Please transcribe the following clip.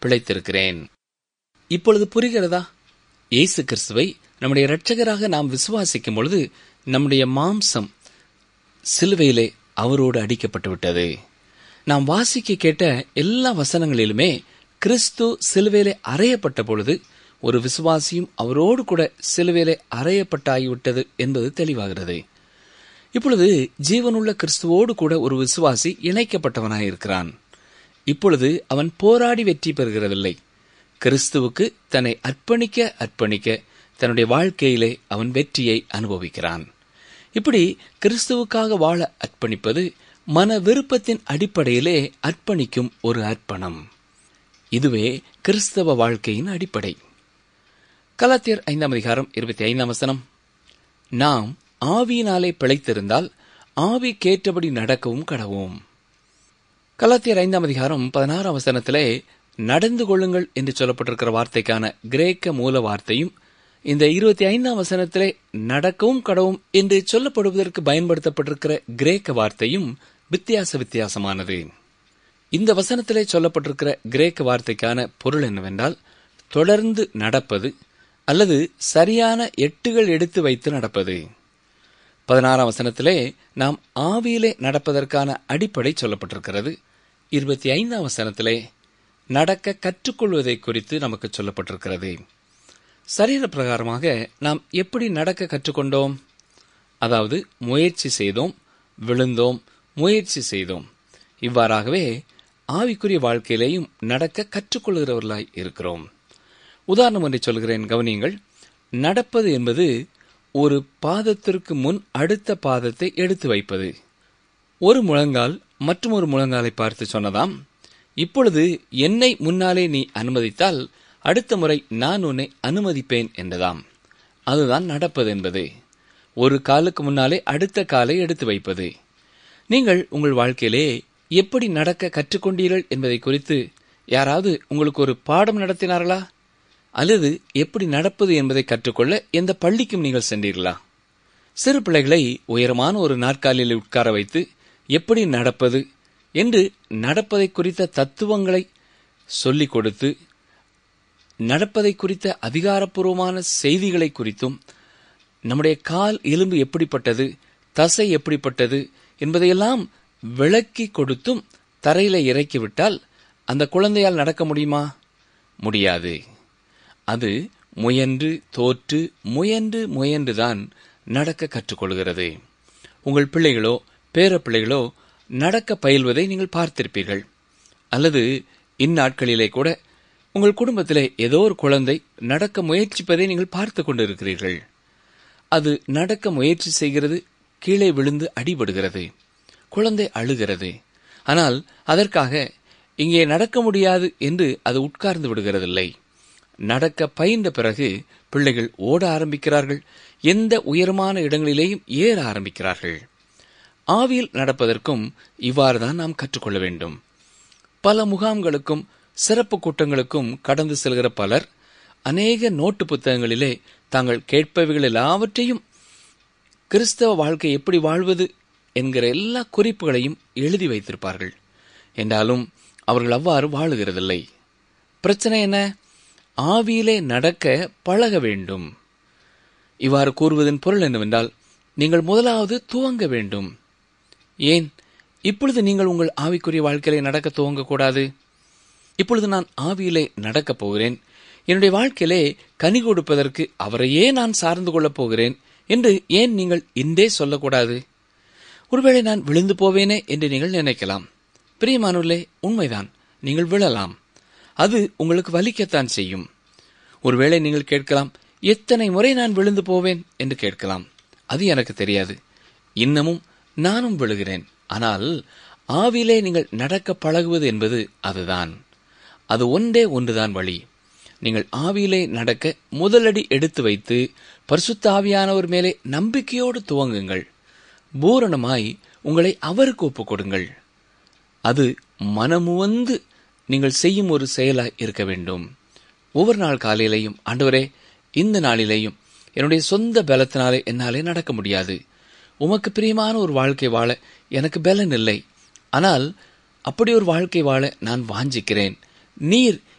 பிழைத்திருக்கிறேன் இப்பொழுது புரிகிறதா இயேசு கிறிஸ்துவை நம்முடைய இரட்சகராக நாம் விசுவாசிக்கும் பொழுது நம்முடைய மாம்சம் சிலுவையிலே அவரோடு அடிக்கப்பட்டு விட்டது நாம் வாசிக்க கேட்ட எல்லா வசனங்களிலுமே கிறிஸ்து சிலுவையிலே அறையப்பட்ட பொழுது ஒரு விசுவாசியும் அவரோடு கூட சிலுவையிலே அறையப்பட்டாகிவிட்டது என்பது தெளிவாகிறது இப்பொழுது ஜீவனுள்ள கிறிஸ்துவோடு கூட ஒரு விசுவாசி இணைக்கப்பட்டவனாயிருக்கிறான் இப்பொழுது அவன் போராடி வெற்றி பெறுகிறதில்லை கிறிஸ்துவுக்கு தன்னை அர்ப்பணிக்க அர்ப்பணிக்க தன்னுடைய வாழ்க்கையிலே அவன் வெற்றியை அனுபவிக்கிறான் இப்படி கிறிஸ்துவுக்காக வாழ அர்ப்பணிப்பது மன விருப்பத்தின் அடிப்படையிலே அர்ப்பணிக்கும் ஒரு அர்ப்பணம் இதுவே கிறிஸ்தவ வாழ்க்கையின் அடிப்படை கலாத்தியர் ஐந்தாம் அதிகாரம் இருபத்தி ஐந்தாம் வசனம் நாம் ஆவியினாலே பிழைத்திருந்தால் ஆவி கேட்டபடி நடக்கவும் கடவோம் கலாத்தியர் ஐந்தாம் அதிகாரம் பதினாறாம் வசனத்திலே நடந்து கொள்ளுங்கள் என்று சொல்லப்பட்டிருக்கிற வார்த்தைக்கான கிரேக்க மூல வார்த்தையும் இந்த இருபத்தி ஐந்தாம் வசனத்திலே நடக்கவும் கடவும் என்று சொல்லப்படுவதற்கு பயன்படுத்தப்பட்டிருக்கிற கிரேக்க வார்த்தையும் வித்தியாச வித்தியாசமானது இந்த வசனத்திலே சொல்லப்பட்டிருக்கிற கிரேக்க வார்த்தைக்கான பொருள் என்னவென்றால் தொடர்ந்து நடப்பது அல்லது சரியான எட்டுகள் எடுத்து வைத்து நடப்பது பதினாறாம் வசனத்திலே நாம் ஆவியிலே நடப்பதற்கான அடிப்படை சொல்லப்பட்டிருக்கிறது இருபத்தி ஐந்தாம் வசனத்திலே நடக்க கற்றுக்கொள்வதை குறித்து நமக்கு சொல்லப்பட்டிருக்கிறது சரீர பிரகாரமாக நாம் எப்படி நடக்க கற்றுக்கொண்டோம் அதாவது முயற்சி செய்தோம் விழுந்தோம் முயற்சி செய்தோம் இவ்வாறாகவே ஆவிக்குரிய வாழ்க்கையிலேயும் நடக்க கற்றுக்கொள்கிறவர்களாய் இருக்கிறோம் உதாரணம் ஒன்றை சொல்கிறேன் கவனியுங்கள் நடப்பது என்பது ஒரு பாதத்திற்கு முன் அடுத்த பாதத்தை எடுத்து வைப்பது ஒரு முழங்கால் மற்றும் ஒரு முழங்காலை பார்த்து சொன்னதாம் இப்பொழுது என்னை முன்னாலே நீ அனுமதித்தால் அடுத்த முறை நான் உன்னை அனுமதிப்பேன் என்றதாம் அதுதான் நடப்பது என்பது ஒரு காலுக்கு முன்னாலே அடுத்த காலை எடுத்து வைப்பது நீங்கள் உங்கள் வாழ்க்கையிலே எப்படி நடக்க கற்றுக்கொண்டீர்கள் என்பதை குறித்து யாராவது உங்களுக்கு ஒரு பாடம் நடத்தினார்களா அல்லது எப்படி நடப்பது என்பதை கற்றுக்கொள்ள எந்த பள்ளிக்கும் நீங்கள் சென்றீர்களா சிறு பிள்ளைகளை உயரமான ஒரு நாற்காலியில் உட்கார வைத்து எப்படி நடப்பது என்று நடப்பதை குறித்த தத்துவங்களை சொல்லிக் கொடுத்து நடப்பதை குறித்த அதிகாரப்பூர்வமான செய்திகளை குறித்தும் நம்முடைய கால் எலும்பு எப்படிப்பட்டது தசை எப்படிப்பட்டது என்பதையெல்லாம் விளக்கி கொடுத்தும் தரையில இறக்கிவிட்டால் அந்த குழந்தையால் நடக்க முடியுமா முடியாது அது முயன்று தோற்று முயன்று முயன்றுதான் நடக்க கற்றுக்கொள்கிறது உங்கள் பிள்ளைகளோ பேர பிள்ளைகளோ நடக்க பயில்வதை நீங்கள் பார்த்திருப்பீர்கள் அல்லது இந்நாட்களிலே கூட உங்கள் குடும்பத்திலே ஏதோ ஒரு குழந்தை நடக்க முயற்சிப்பதை நீங்கள் பார்த்து கொண்டிருக்கிறீர்கள் அது நடக்க முயற்சி செய்கிறது கீழே விழுந்து அடிபடுகிறது குழந்தை அழுகிறது ஆனால் அதற்காக இங்கே நடக்க முடியாது என்று அது உட்கார்ந்து விடுகிறதில்லை நடக்க பயின்ற பிறகு பிள்ளைகள் ஓட ஆரம்பிக்கிறார்கள் எந்த உயரமான இடங்களிலேயும் ஏற ஆரம்பிக்கிறார்கள் ஆவியில் நடப்பதற்கும் இவ்வாறுதான் நாம் கற்றுக்கொள்ள வேண்டும் பல முகாம்களுக்கும் சிறப்பு கூட்டங்களுக்கும் கடந்து செல்கிற பலர் அநேக நோட்டு புத்தகங்களிலே தாங்கள் கேட்பவைகள் எல்லாவற்றையும் கிறிஸ்தவ வாழ்க்கை எப்படி வாழ்வது என்கிற எல்லா குறிப்புகளையும் எழுதி வைத்திருப்பார்கள் என்றாலும் அவர்கள் அவ்வாறு வாழுகிறதில்லை பிரச்சனை என்ன ஆவியிலே நடக்க பழக வேண்டும் இவ்வாறு கூறுவதன் பொருள் என்னவென்றால் நீங்கள் முதலாவது துவங்க வேண்டும் ஏன் இப்பொழுது நீங்கள் உங்கள் ஆவிக்குரிய வாழ்க்கையிலே நடக்க துவங்கக்கூடாது இப்பொழுது நான் ஆவியிலே நடக்கப் போகிறேன் என்னுடைய வாழ்க்கையிலே கனி கொடுப்பதற்கு அவரையே நான் சார்ந்து கொள்ளப் போகிறேன் என்று ஏன் நீங்கள் இன்றே சொல்லக்கூடாது ஒருவேளை நான் விழுந்து போவேனே என்று நீங்கள் நினைக்கலாம் பிரியமானவர்களே உண்மைதான் நீங்கள் விழலாம் அது உங்களுக்கு வலிக்கத்தான் செய்யும் ஒருவேளை நீங்கள் கேட்கலாம் எத்தனை முறை நான் விழுந்து போவேன் என்று கேட்கலாம் அது எனக்கு தெரியாது இன்னமும் நானும் விழுகிறேன் ஆனால் ஆவிலே நீங்கள் நடக்க பழகுவது என்பது அதுதான் அது ஒன்றே ஒன்றுதான் வழி நீங்கள் ஆவியிலே நடக்க முதலடி எடுத்து வைத்து பரிசுத்த ஆவியானவர் மேலே நம்பிக்கையோடு துவங்குங்கள் பூரணமாய் உங்களை அவருக்கு ஒப்புக் கொடுங்கள் அது மனமுவந்து நீங்கள் செய்யும் ஒரு செயலாய் இருக்க வேண்டும் ஒவ்வொரு நாள் காலையிலையும் ஆண்டவரே இந்த நாளிலேயும் என்னுடைய சொந்த பலத்தினாலே என்னாலே நடக்க முடியாது உமக்கு பிரியமான ஒரு வாழ்க்கை வாழ எனக்கு பலன் இல்லை ஆனால் அப்படி ஒரு வாழ்க்கை வாழ நான் வாஞ்சிக்கிறேன் நீர்